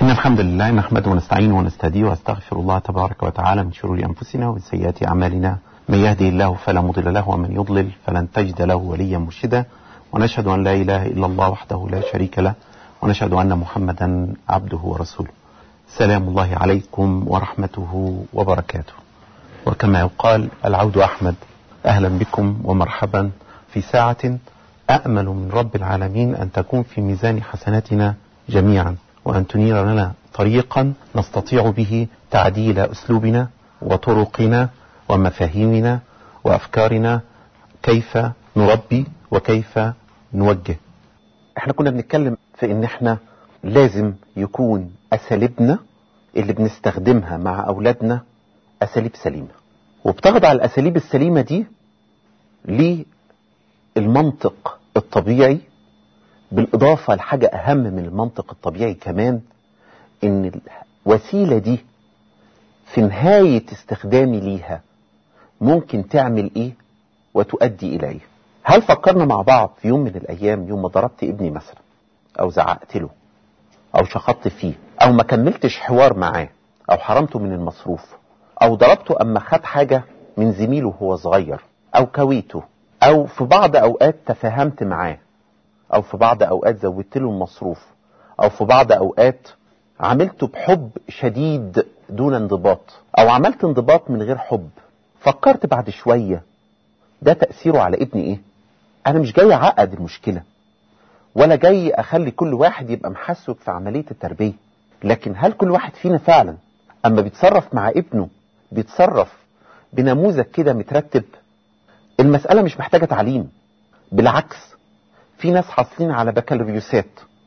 إن الحمد لله نحمده ونستعينه ونستهديه واستغفر الله تبارك وتعالى من شرور أنفسنا ومن سيئات أعمالنا من يهدي الله فلا مضل له ومن يضلل فلن تجد له وليا مرشدا ونشهد أن لا إله إلا الله وحده لا شريك له ونشهد أن محمدا عبده ورسوله سلام الله عليكم ورحمته وبركاته وكما يقال العود أحمد أهلا بكم ومرحبا في ساعة أأمل من رب العالمين أن تكون في ميزان حسناتنا جميعا وأن تنير لنا طريقا نستطيع به تعديل أسلوبنا وطرقنا ومفاهيمنا وأفكارنا كيف نربي وكيف نوجه احنا كنا بنتكلم في ان احنا لازم يكون اساليبنا اللي بنستخدمها مع اولادنا اساليب سليمه وبتخضع الاساليب السليمه دي للمنطق الطبيعي بالاضافه لحاجه اهم من المنطق الطبيعي كمان ان الوسيله دي في نهايه استخدامي ليها ممكن تعمل ايه وتؤدي الى ايه هل فكرنا مع بعض في يوم من الايام يوم ما ضربت ابني مثلا او زعقت له او شخطت فيه او ما كملتش حوار معاه او حرمته من المصروف او ضربته اما خد حاجه من زميله وهو صغير او كويته او في بعض اوقات تفاهمت معاه او في بعض اوقات زودت له المصروف او في بعض اوقات عملته بحب شديد دون انضباط او عملت انضباط من غير حب فكرت بعد شويه ده تاثيره على ابني ايه انا مش جاي اعقد المشكله ولا جاي اخلي كل واحد يبقى محسوك في عمليه التربيه لكن هل كل واحد فينا فعلا اما بيتصرف مع ابنه بيتصرف بنموذج كده مترتب المساله مش محتاجه تعليم بالعكس في ناس حاصلين على بكالوريوسات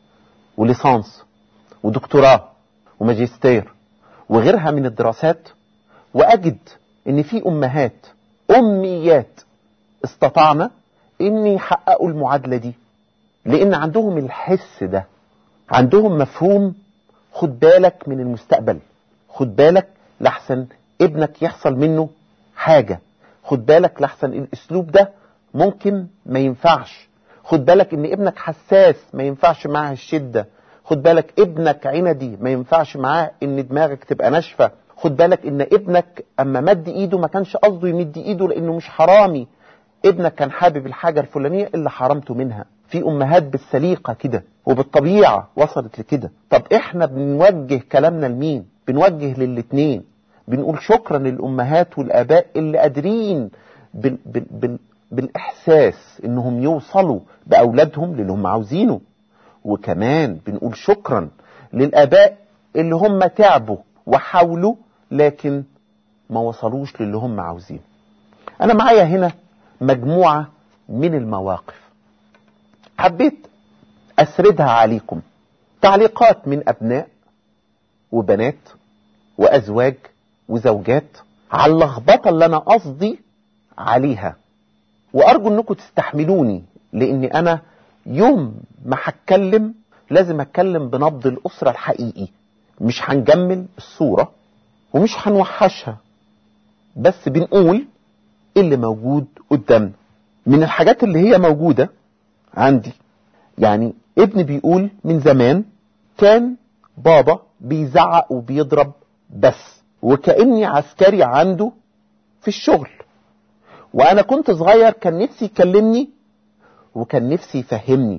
وليسانس ودكتوراه وماجستير وغيرها من الدراسات واجد ان في امهات اميات استطعنا ان يحققوا المعادله دي لان عندهم الحس ده عندهم مفهوم خد بالك من المستقبل خد بالك لحسن ابنك يحصل منه حاجه خد بالك لحسن الاسلوب ده ممكن ما ينفعش خد بالك ان ابنك حساس ما ينفعش معاه الشده خد بالك ابنك عندي ما ينفعش معاه ان دماغك تبقى ناشفه خد بالك ان ابنك اما مد ايده ما كانش قصده يمد ايده لانه مش حرامي ابنك كان حابب الحاجه الفلانيه اللي حرمته منها في امهات بالسليقه كده وبالطبيعه وصلت لكده طب احنا بنوجه كلامنا لمين بنوجه للاتنين بنقول شكرا للامهات والاباء اللي قادرين بال بال بال بالاحساس انهم يوصلوا باولادهم للي هم عاوزينه وكمان بنقول شكرا للاباء اللي هم تعبوا وحاولوا لكن ما وصلوش للي هم عاوزينه انا معايا هنا مجموعه من المواقف حبيت اسردها عليكم تعليقات من ابناء وبنات وازواج وزوجات على اللخبطه اللي انا قصدي عليها وارجو انكم تستحملوني لاني انا يوم ما هتكلم لازم اتكلم بنبض الاسره الحقيقي مش هنجمل الصوره ومش هنوحشها بس بنقول اللي موجود قدامنا من الحاجات اللي هي موجوده عندي يعني ابني بيقول من زمان كان بابا بيزعق وبيضرب بس وكاني عسكري عنده في الشغل وانا كنت صغير كان نفسي يكلمني وكان نفسي يفهمني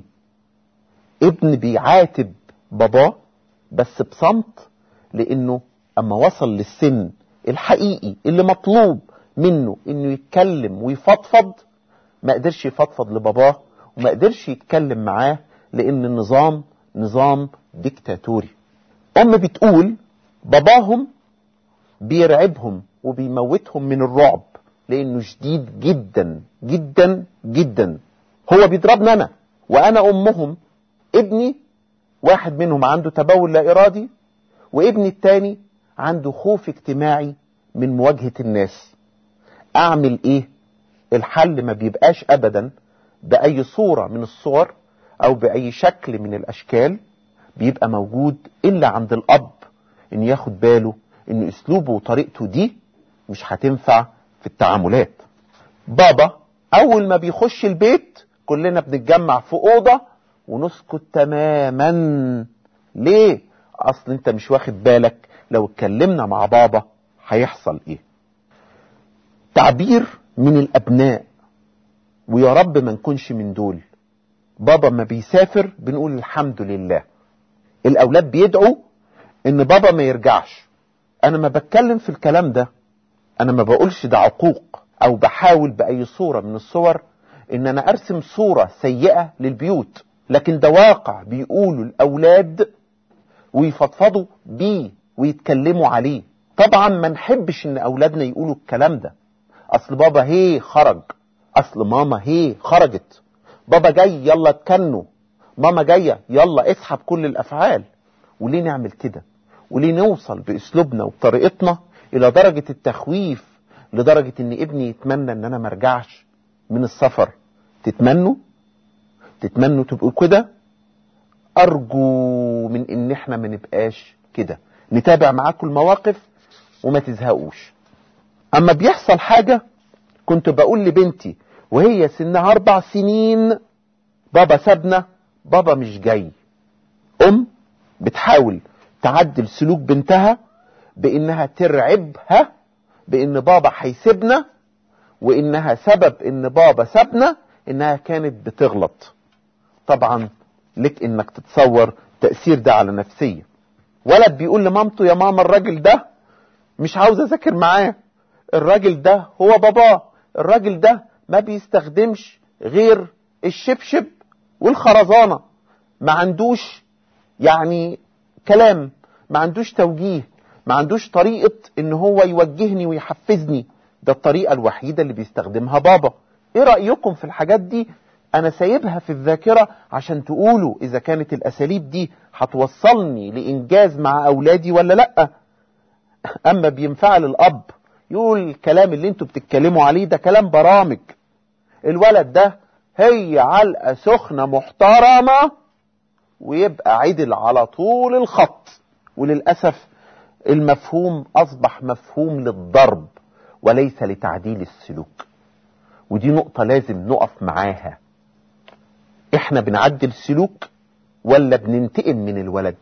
ابن بيعاتب باباه بس بصمت لانه اما وصل للسن الحقيقي اللي مطلوب منه انه يتكلم ويفضفض ما قدرش يفضفض لباباه وما قدرش يتكلم معاه لان النظام نظام ديكتاتوري ام بتقول باباهم بيرعبهم وبيموتهم من الرعب لانه شديد جدا جدا جدا هو بيضربني انا وانا امهم ابني واحد منهم عنده تبول لا ارادي وابني التاني عنده خوف اجتماعي من مواجهة الناس اعمل ايه الحل ما بيبقاش ابدا باي صورة من الصور او باي شكل من الاشكال بيبقى موجود الا عند الاب ان ياخد باله ان اسلوبه وطريقته دي مش هتنفع في التعاملات بابا اول ما بيخش البيت كلنا بنتجمع في اوضه ونسكت تماما ليه اصل انت مش واخد بالك لو اتكلمنا مع بابا هيحصل ايه تعبير من الابناء ويا رب ما نكونش من دول بابا ما بيسافر بنقول الحمد لله الاولاد بيدعوا ان بابا ما يرجعش انا ما بتكلم في الكلام ده انا ما بقولش ده عقوق او بحاول باي صورة من الصور ان انا ارسم صورة سيئة للبيوت لكن ده واقع بيقولوا الاولاد ويفضفضوا بيه ويتكلموا عليه طبعا ما نحبش ان اولادنا يقولوا الكلام ده اصل بابا هي خرج اصل ماما هي خرجت بابا جاي يلا اتكنوا ماما جاية يلا اسحب كل الافعال وليه نعمل كده وليه نوصل باسلوبنا وبطريقتنا الى درجة التخويف لدرجة ان ابني يتمنى ان انا مرجعش من السفر تتمنوا تتمنوا تبقوا كده ارجو من ان احنا ما نبقاش كده نتابع معاكم المواقف وما تزهقوش اما بيحصل حاجة كنت بقول لبنتي وهي سنها اربع سنين بابا سابنا بابا مش جاي ام بتحاول تعدل سلوك بنتها بانها ترعبها بان بابا هيسيبنا وانها سبب ان بابا سابنا انها كانت بتغلط طبعا لك انك تتصور تأثير ده على نفسية ولد بيقول لمامته يا ماما الراجل ده مش عاوز اذاكر معاه الراجل ده هو باباه الراجل ده ما بيستخدمش غير الشبشب والخرزانة ما عندوش يعني كلام ما عندوش توجيه ما عندوش طريقة ان هو يوجهني ويحفزني ده الطريقة الوحيدة اللي بيستخدمها بابا ايه رأيكم في الحاجات دي انا سايبها في الذاكرة عشان تقولوا اذا كانت الاساليب دي هتوصلني لانجاز مع اولادي ولا لا اما بينفعل الاب يقول الكلام اللي انتوا بتتكلموا عليه ده كلام برامج الولد ده هي علقة سخنة محترمة ويبقى عدل على طول الخط وللأسف المفهوم أصبح مفهوم للضرب وليس لتعديل السلوك ودي نقطة لازم نقف معاها احنا بنعدل سلوك ولا بننتقم من الولد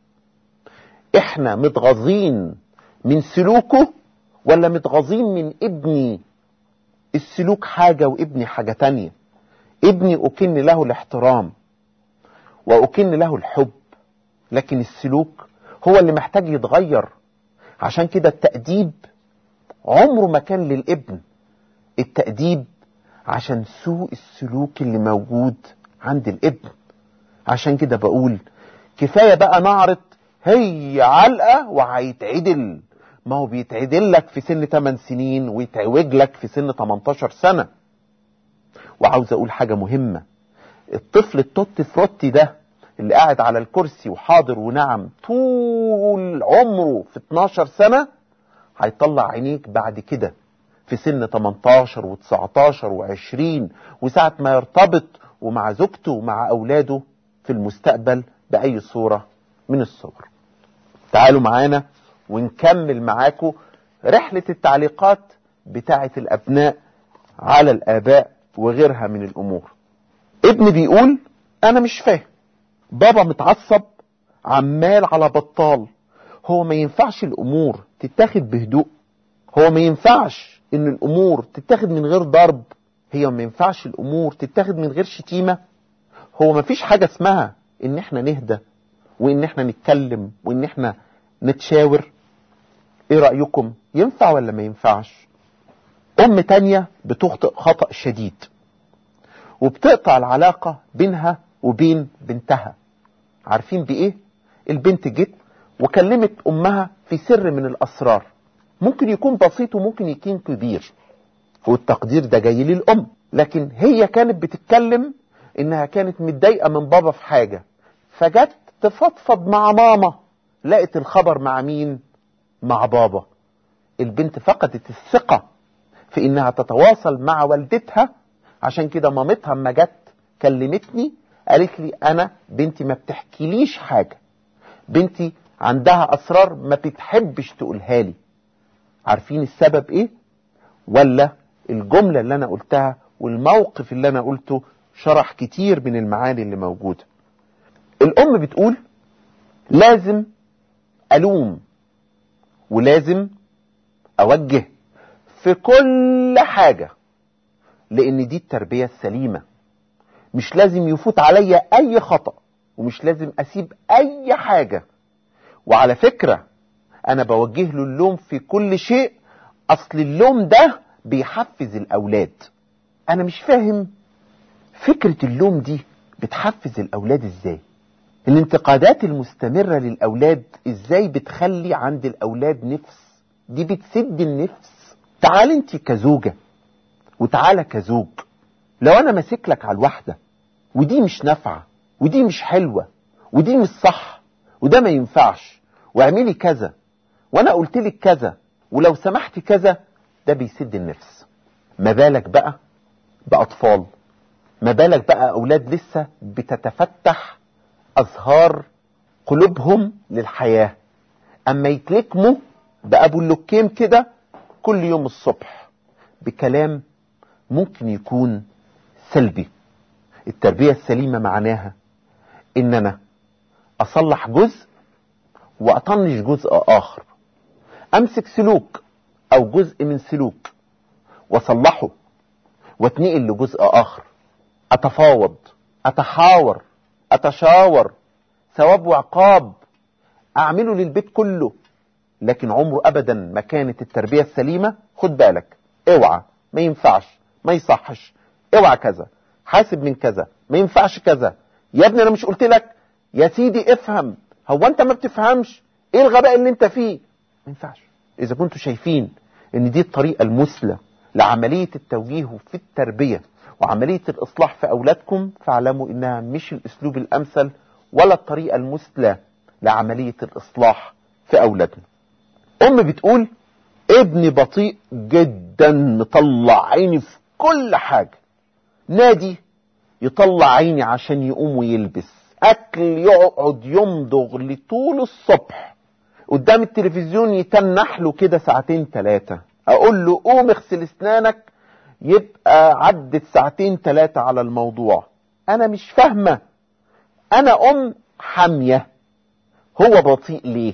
احنا متغاظين من سلوكه ولا متغاظين من ابني السلوك حاجة وابني حاجة تانية ابني أكن له الاحترام وأكن له الحب لكن السلوك هو اللي محتاج يتغير عشان كده التأديب عمره ما كان للابن التأديب عشان سوء السلوك اللي موجود عند الابن عشان كده بقول كفاية بقى نعرض هي علقة وهيتعدل ما هو بيتعدل لك في سن 8 سنين ويتعوج لك في سن 18 سنة وعاوز اقول حاجة مهمة الطفل التوت فروتي ده اللي قاعد على الكرسي وحاضر ونعم طول عمره في 12 سنة هيطلع عينيك بعد كده في سن 18 و19 و20 وساعة ما يرتبط ومع زوجته ومع أولاده في المستقبل بأي صورة من الصور تعالوا معانا ونكمل معاكم رحلة التعليقات بتاعة الأبناء على الآباء وغيرها من الأمور ابن بيقول أنا مش فاهم بابا متعصب عمال على بطال هو ما ينفعش الأمور تتاخد بهدوء هو ما ينفعش ان الامور تتاخد من غير ضرب هي ما ينفعش الامور تتاخد من غير شتيمة هو ما فيش حاجة اسمها ان احنا نهدى وان احنا نتكلم وان احنا نتشاور ايه رأيكم ينفع ولا ما ينفعش ام تانية بتخطئ خطأ شديد وبتقطع العلاقة بينها وبين بنتها عارفين بايه البنت جت وكلمت امها في سر من الاسرار ممكن يكون بسيط وممكن يكون كبير والتقدير ده جاي للأم لكن هي كانت بتتكلم انها كانت متضايقة من بابا في حاجة فجت تفضفض مع ماما لقت الخبر مع مين مع بابا البنت فقدت الثقة في انها تتواصل مع والدتها عشان كده مامتها اما جت كلمتني قالت لي انا بنتي ما بتحكيليش حاجة بنتي عندها اسرار ما بتحبش تقولها لي عارفين السبب ايه ولا الجملة اللي انا قلتها والموقف اللي انا قلته شرح كتير من المعاني اللي موجودة الام بتقول لازم الوم ولازم اوجه في كل حاجة لان دي التربية السليمة مش لازم يفوت عليا اي خطأ ومش لازم اسيب اي حاجة وعلى فكرة انا بوجه له اللوم في كل شيء اصل اللوم ده بيحفز الاولاد انا مش فاهم فكرة اللوم دي بتحفز الاولاد ازاي الانتقادات المستمرة للاولاد ازاي بتخلي عند الاولاد نفس دي بتسد النفس تعال انت كزوجة وتعالى كزوج لو انا ماسك لك على الواحدة ودي مش نافعة ودي مش حلوة ودي مش صح وده ما ينفعش واعملي كذا وانا قلت لك كذا ولو سمحت كذا ده بيسد النفس ما بالك بقى بأطفال ما بالك بقى أولاد لسه بتتفتح أزهار قلوبهم للحياة أما يتلكموا بأبو اللكيم كده كل يوم الصبح بكلام ممكن يكون سلبي التربية السليمة معناها إن أنا أصلح جزء وأطنش جزء آخر أمسك سلوك أو جزء من سلوك وأصلحه واتنقل لجزء آخر أتفاوض أتحاور أتشاور ثواب وعقاب أعمله للبيت كله لكن عمره أبدا ما كانت التربية السليمة خد بالك اوعى ما ينفعش ما يصحش اوعى كذا حاسب من كذا ما ينفعش كذا يا ابني انا مش قلت لك يا سيدي افهم هو انت ما بتفهمش ايه الغباء اللي انت فيه ما ينفعش اذا كنتوا شايفين ان دي الطريقة المثلى لعملية التوجيه في التربية وعملية الإصلاح في أولادكم فاعلموا إنها مش الأسلوب الأمثل ولا الطريقة المثلى لعملية الإصلاح في أولادنا أم بتقول ابني بطيء جدا مطلع عيني في كل حاجة نادي يطلع عيني عشان يقوم ويلبس أكل يقعد يمضغ لطول الصبح قدام التلفزيون يتنح له كده ساعتين ثلاثة أقول له قوم اغسل اسنانك يبقى عدت ساعتين ثلاثة على الموضوع أنا مش فاهمة أنا أم حامية هو بطيء ليه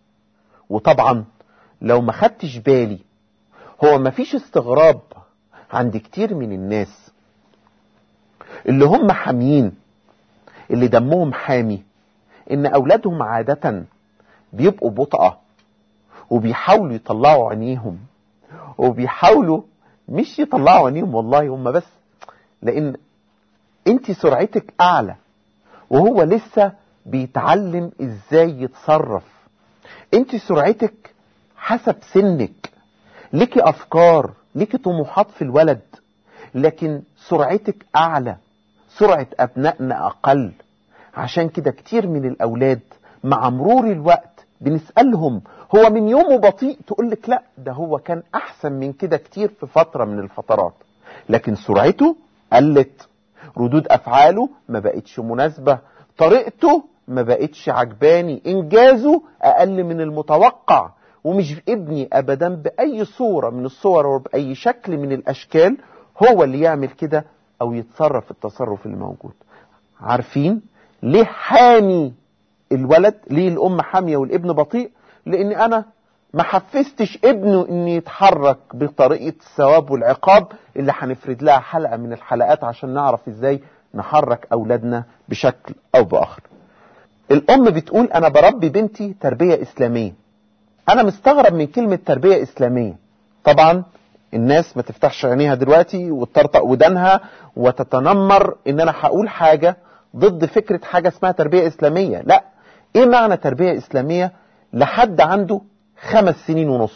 وطبعا لو ما خدتش بالي هو ما فيش استغراب عند كتير من الناس اللي هم حاميين اللي دمهم حامي ان اولادهم عادة بيبقوا بطأة وبيحاولوا يطلعوا عينيهم وبيحاولوا مش يطلعوا عينيهم والله هم بس لان انت سرعتك اعلى وهو لسه بيتعلم ازاي يتصرف انت سرعتك حسب سنك ليكي افكار ليكي طموحات في الولد لكن سرعتك اعلى سرعة ابنائنا اقل عشان كده كتير من الاولاد مع مرور الوقت بنسألهم هو من يومه بطيء تقول لك لا ده هو كان احسن من كده كتير في فترة من الفترات لكن سرعته قلت ردود افعاله ما بقتش مناسبة طريقته ما بقتش عجباني انجازه اقل من المتوقع ومش ابني ابدا باي صورة من الصور وباي شكل من الاشكال هو اللي يعمل كده او يتصرف التصرف اللي موجود عارفين ليه حامي الولد ليه الام حامية والابن بطيء لان انا ما حفزتش ابنه ان يتحرك بطريقة الثواب والعقاب اللي هنفرد لها حلقة من الحلقات عشان نعرف ازاي نحرك اولادنا بشكل او باخر الام بتقول انا بربي بنتي تربية اسلامية انا مستغرب من كلمة تربية اسلامية طبعا الناس ما تفتحش عينيها دلوقتي وتطرطق ودانها وتتنمر ان انا هقول حاجة ضد فكرة حاجة اسمها تربية اسلامية لا ايه معنى تربية اسلامية لحد عنده خمس سنين ونص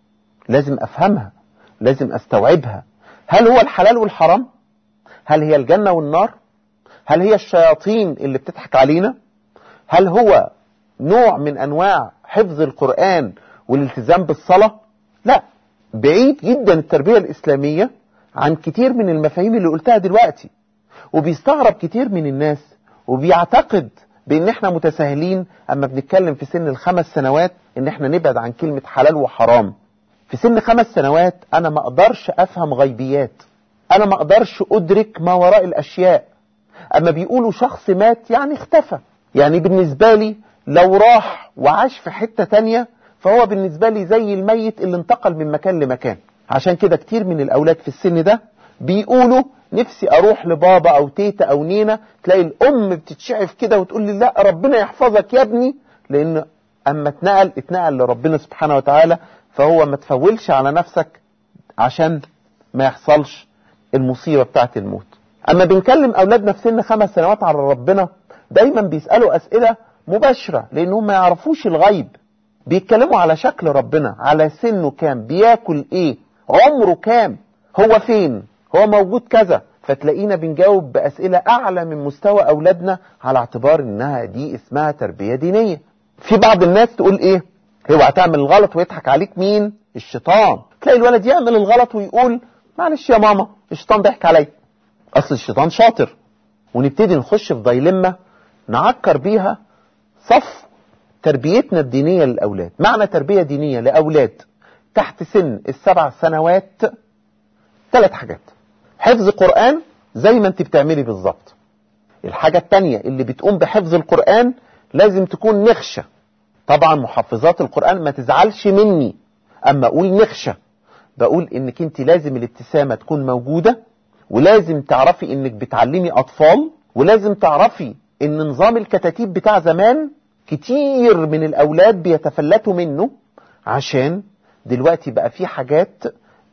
لازم افهمها لازم استوعبها هل هو الحلال والحرام هل هي الجنة والنار هل هي الشياطين اللي بتضحك علينا هل هو نوع من انواع حفظ القرآن والالتزام بالصلاة لا بعيد جدا التربية الاسلامية عن كتير من المفاهيم اللي قلتها دلوقتي وبيستغرب كتير من الناس وبيعتقد بان احنا متساهلين اما بنتكلم في سن الخمس سنوات ان احنا نبعد عن كلمة حلال وحرام في سن خمس سنوات انا ما اقدرش افهم غيبيات انا ما اقدرش ادرك ما وراء الاشياء اما بيقولوا شخص مات يعني اختفى يعني بالنسبة لي لو راح وعاش في حتة تانية فهو بالنسبة لي زي الميت اللي انتقل من مكان لمكان عشان كده كتير من الأولاد في السن ده بيقولوا نفسي أروح لبابا أو تيتا أو نينا تلاقي الأم بتتشعف كده وتقول لي لا ربنا يحفظك يا ابني لأن أما اتنقل اتنقل لربنا سبحانه وتعالى فهو ما تفولش على نفسك عشان ما يحصلش المصيبة بتاعت الموت أما بنكلم أولادنا في سن خمس سنوات على ربنا دايما بيسألوا أسئلة مباشرة لأنهم ما يعرفوش الغيب بيتكلموا على شكل ربنا على سنه كام بياكل ايه عمره كام هو فين هو موجود كذا فتلاقينا بنجاوب بأسئلة أعلى من مستوى أولادنا على اعتبار إنها دي اسمها تربية دينية في بعض الناس تقول إيه اوعى تعمل الغلط ويضحك عليك مين الشيطان تلاقي الولد يعمل الغلط ويقول معلش يا ماما الشيطان ضحك عليا أصل الشيطان شاطر ونبتدي نخش في دايلمة نعكر بيها صف تربيتنا الدينية للأولاد معنى تربية دينية لأولاد تحت سن السبع سنوات ثلاث حاجات حفظ قرآن زي ما انت بتعملي بالظبط الحاجة التانية اللي بتقوم بحفظ القرآن لازم تكون نخشة طبعا محفظات القرآن ما تزعلش مني اما اقول نخشة بقول انك انت لازم الابتسامة تكون موجودة ولازم تعرفي انك بتعلمي اطفال ولازم تعرفي ان نظام الكتاتيب بتاع زمان كتير من الاولاد بيتفلتوا منه عشان دلوقتي بقى في حاجات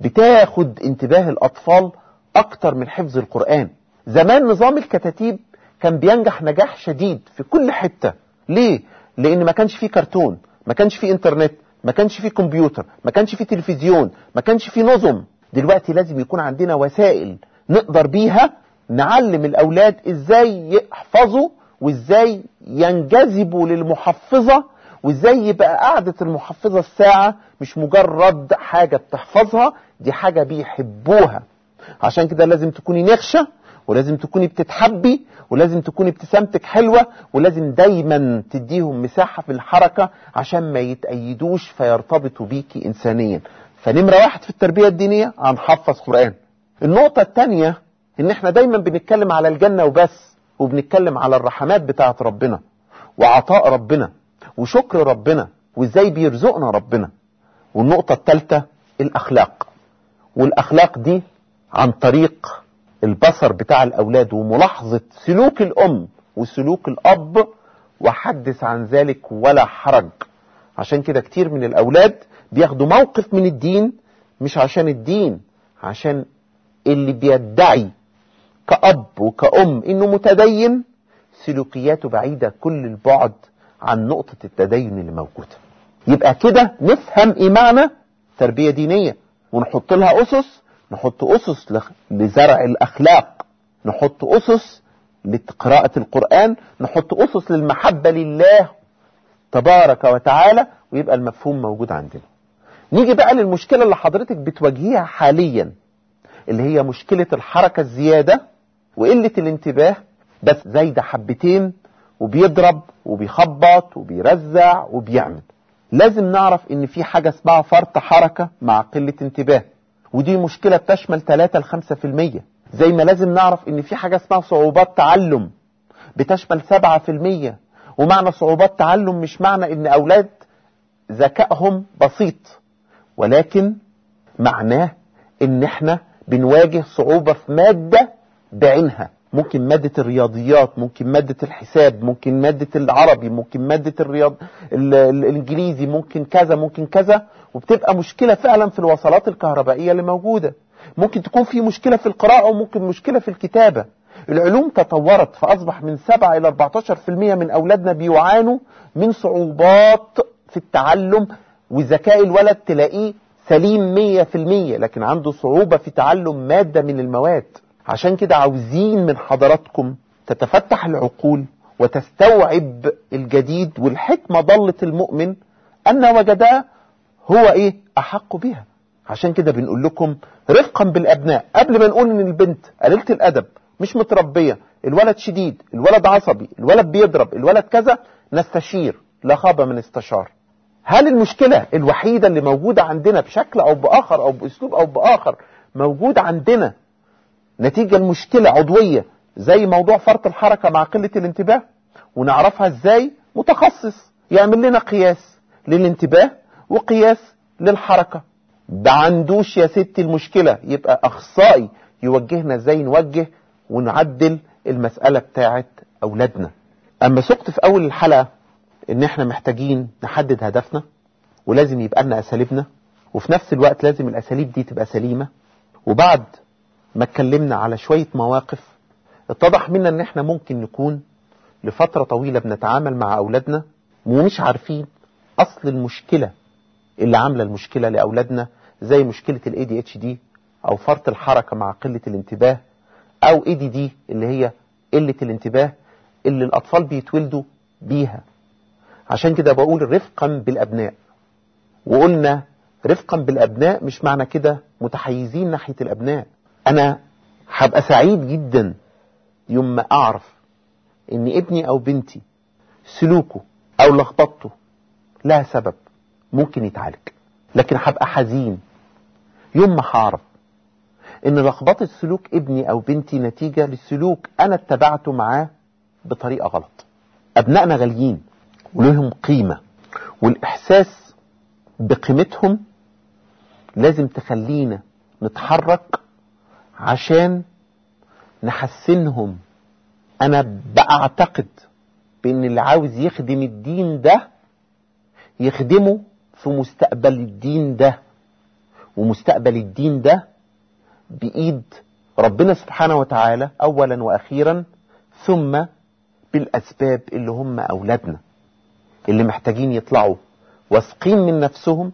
بتاخد انتباه الاطفال اكتر من حفظ القرآن زمان نظام الكتاتيب كان بينجح نجاح شديد في كل حتة ليه؟ لان ما كانش فيه كرتون ما كانش فيه انترنت ما كانش فيه كمبيوتر ما كانش فيه تلفزيون ما كانش فيه نظم دلوقتي لازم يكون عندنا وسائل نقدر بيها نعلم الاولاد ازاي يحفظوا وازاي ينجذبوا للمحفظة وازاي يبقى قعدة المحفظة الساعة مش مجرد حاجة بتحفظها دي حاجة بيحبوها عشان كده لازم تكوني نخشة ولازم تكوني بتتحبي ولازم تكوني ابتسامتك حلوة ولازم دايما تديهم مساحة في الحركة عشان ما يتأيدوش فيرتبطوا بيكي إنسانيا فنمرة واحد في التربية الدينية هنحفظ قرآن النقطة التانية ان احنا دايما بنتكلم على الجنة وبس وبنتكلم على الرحمات بتاعت ربنا وعطاء ربنا وشكر ربنا وازاي بيرزقنا ربنا والنقطة الثالثة الأخلاق والأخلاق دي عن طريق البصر بتاع الأولاد وملاحظة سلوك الأم وسلوك الأب وحدث عن ذلك ولا حرج عشان كده كتير من الأولاد بياخدوا موقف من الدين مش عشان الدين عشان اللي بيدعي كأب وكأم إنه متدين سلوكياته بعيدة كل البعد عن نقطة التدين اللي موجودة يبقى كده نفهم إيه معنى تربية دينية ونحط لها أسس نحط أسس لزرع الأخلاق نحط أسس لقراءة القرآن نحط أسس للمحبة لله تبارك وتعالى ويبقى المفهوم موجود عندنا نيجي بقى للمشكلة اللي حضرتك بتواجهيها حاليا اللي هي مشكلة الحركة الزيادة وقلة الانتباه بس زايدة حبتين وبيضرب وبيخبط وبيرزع وبيعمل لازم نعرف ان في حاجة اسمها فرط حركة مع قلة انتباه ودي مشكلة بتشمل 3 ل 5% زي ما لازم نعرف ان في حاجة اسمها صعوبات تعلم بتشمل 7% ومعنى صعوبات تعلم مش معنى ان اولاد ذكائهم بسيط ولكن معناه ان احنا بنواجه صعوبة في مادة بعينها ممكن مادة الرياضيات ممكن مادة الحساب ممكن مادة العربي ممكن مادة الرياض ال... الانجليزي ممكن كذا ممكن كذا وبتبقى مشكلة فعلا في الوصلات الكهربائية اللي موجودة ممكن تكون في مشكلة في القراءة وممكن مشكلة في الكتابة العلوم تطورت فأصبح من 7 إلى 14% من أولادنا بيعانوا من صعوبات في التعلم وذكاء الولد تلاقيه سليم 100% لكن عنده صعوبة في تعلم مادة من المواد عشان كده عاوزين من حضراتكم تتفتح العقول وتستوعب الجديد والحكمة ضلت المؤمن أن وجداه هو إيه أحق بها عشان كده بنقول لكم رفقا بالأبناء قبل ما نقول إن البنت قليلة الأدب مش متربية الولد شديد الولد عصبي الولد بيضرب الولد كذا نستشير لا خاب من استشار هل المشكلة الوحيدة اللي موجودة عندنا بشكل أو بآخر أو بأسلوب أو بآخر موجود عندنا نتيجة المشكلة عضوية زي موضوع فرط الحركة مع قلة الانتباه ونعرفها ازاي متخصص يعمل لنا قياس للانتباه وقياس للحركة ده عندوش يا ستي المشكلة يبقى أخصائي يوجهنا ازاي نوجه ونعدل المسألة بتاعت أولادنا أما سقت في أول الحلقة إن إحنا محتاجين نحدد هدفنا ولازم يبقى لنا أساليبنا وفي نفس الوقت لازم الأساليب دي تبقى سليمة وبعد ما اتكلمنا على شوية مواقف اتضح منا إن إحنا ممكن نكون لفترة طويلة بنتعامل مع أولادنا ومش عارفين أصل المشكلة اللي عاملة المشكلة لأولادنا زي مشكلة ال ADHD أو فرط الحركة مع قلة الانتباه أو ADD اللي هي قلة الانتباه اللي الأطفال بيتولدوا بيها عشان كده بقول رفقا بالأبناء وقلنا رفقا بالأبناء مش معنى كده متحيزين ناحية الأبناء أنا هبقى سعيد جدا يوم ما أعرف إن ابني أو بنتي سلوكه أو لخبطته لها سبب ممكن يتعالج لكن هبقى حزين يوم ما هعرف ان لخبطة سلوك ابني او بنتي نتيجة للسلوك انا اتبعته معاه بطريقة غلط ابنائنا غاليين ولهم قيمة والاحساس بقيمتهم لازم تخلينا نتحرك عشان نحسنهم انا بعتقد بان اللي عاوز يخدم الدين ده يخدمه في مستقبل الدين ده ومستقبل الدين ده بإيد ربنا سبحانه وتعالى أولا وأخيرا ثم بالأسباب اللي هم أولادنا اللي محتاجين يطلعوا واثقين من نفسهم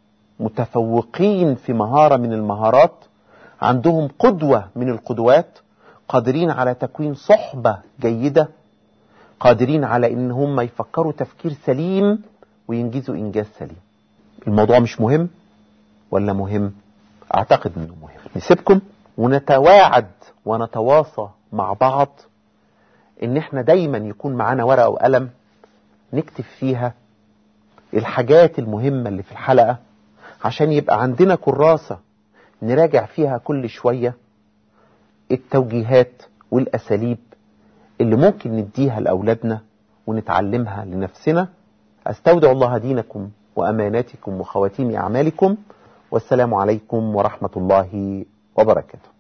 متفوقين في مهارة من المهارات عندهم قدوة من القدوات قادرين على تكوين صحبة جيدة قادرين على ان هم يفكروا تفكير سليم وينجزوا انجاز سليم الموضوع مش مهم ولا مهم اعتقد انه مهم نسيبكم ونتواعد ونتواصى مع بعض ان احنا دايما يكون معانا ورقة وقلم نكتب فيها الحاجات المهمة اللي في الحلقة عشان يبقى عندنا كراسة نراجع فيها كل شوية التوجيهات والأساليب اللي ممكن نديها لأولادنا ونتعلمها لنفسنا أستودع الله دينكم وأماناتكم وخواتيم أعمالكم والسلام عليكم ورحمة الله وبركاته